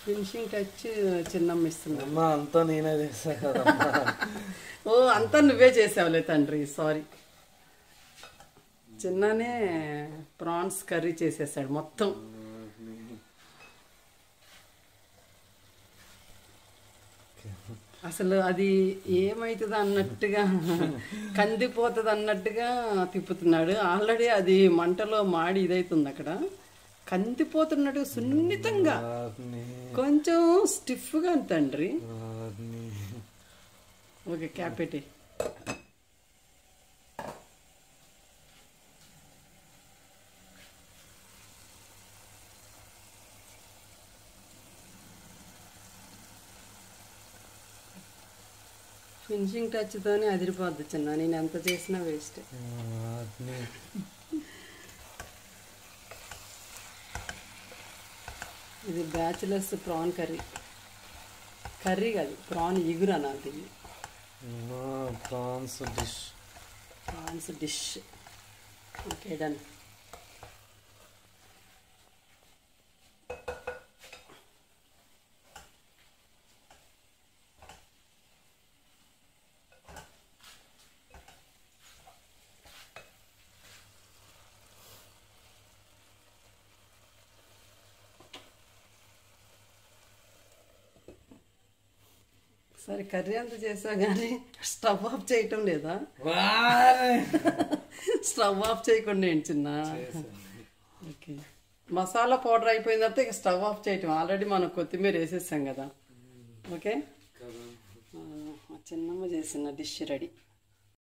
finishing touch చిన్నమ్మ ఇస్తుంది అమ్మ అంతా నేనే చేసా కదమ్మా ఓ అంతా నువ్వే చేసావులే తండ్రి సారీ చిన్ననే ప్రాన్స్ కర్రీ చేసేసాడు మొత్తం అసలు అది ఏమవుతుంది అన్నట్టుగా కందిపోతుంది అన్నట్టుగా తిప్పుతున్నాడు ఆల్రెడీ అది మంటలో మాడి ఇదవుతుంది అక్కడ కందిపోతున్నట్టుగా సున్నితంగా వారిని కొంచెం స్టిఫ్గా తండ్రి వారిని ఓకే క్యాప్ పెట్టి ఫినిషింగ్ టచ్తోనే అదిరిపోద్ది చిన్న నేను ఎంత చేసినా వేస్ట్ వారిని ఇది బ్యాచిలర్స్ ప్రాన్ కర్రీ కర్రీ కాదు ప్రాన్ ఇగురు అనాలి దీన్ని prawns dish prawns dish okay done సరే కర్రీ అంతా చేసా కానీ స్టవ్ ఆఫ్ చేయటం లేదా స్టవ్ ఆఫ్ చేయకుండా ఏంటి చిన్న ఓకే మసాలా పౌడర్ అయిపోయిన తర్వాత ఇక స్టవ్ ఆఫ్ చేయటం ఆల్రెడీ మనం కొత్తిమీర వేసేసాం కదా ఓకే ఆ, మా చిన్నమ్మ చేసిన డిష్ రెడీ